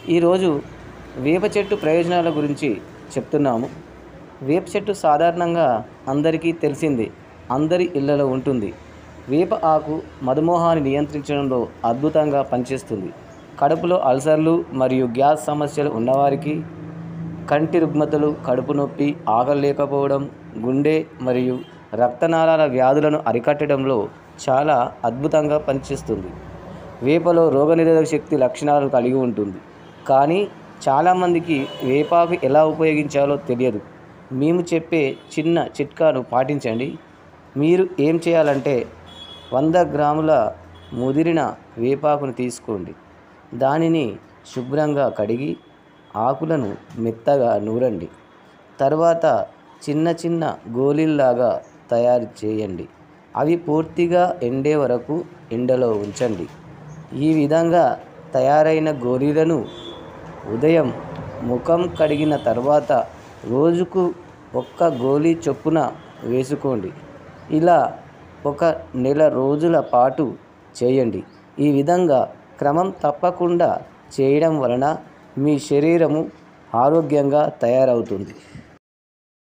ఈరోజు వేప చెట్టు ప్రయోజనాల గురించి చెప్తున్నాము వేప చెట్టు సాధారణంగా అందరికీ తెలిసిందే అందరి ఇళ్లలో ఉంటుంది వేప ఆకు మధుమేహాన్ని నియంత్రించడంలో అద్భుతంగా పనిచేస్తుంది కడుపులో అల్సర్లు మరియు గ్యాస్ సమస్యలు ఉన్నవారికి కంటి రుగ్మతలు కడుపు నొప్పి ఆకలి లేకపోవడం గుండె మరియు రక్తనాళాల వ్యాధులను అరికట్టడంలో చాలా అద్భుతంగా పనిచేస్తుంది వేపలో రోగనిరోధక శక్తి లక్షణాలను కలిగి ఉంటుంది కానీ చాలామందికి వేపాకు ఎలా ఉపయోగించాలో తెలియదు మేము చెప్పే చిన్న చిట్కాను పాటించండి మీరు ఏం చేయాలంటే వంద గ్రాముల ముదిరిన వేపాకును తీసుకోండి దానిని శుభ్రంగా కడిగి ఆకులను మెత్తగా నూరండి తర్వాత చిన్న చిన్న గోళీల్లాగా తయారు చేయండి అవి పూర్తిగా ఎండే వరకు ఎండలో ఉంచండి ఈ విధంగా తయారైన గోళీలను ఉదయం ముఖం కడిగిన తర్వాత రోజుకు ఒక్క గోళీ చొప్పున వేసుకోండి ఇలా ఒక నెల రోజుల పాటు చేయండి ఈ విధంగా క్రమం తప్పకుండా చేయడం వలన మీ శరీరము ఆరోగ్యంగా తయారవుతుంది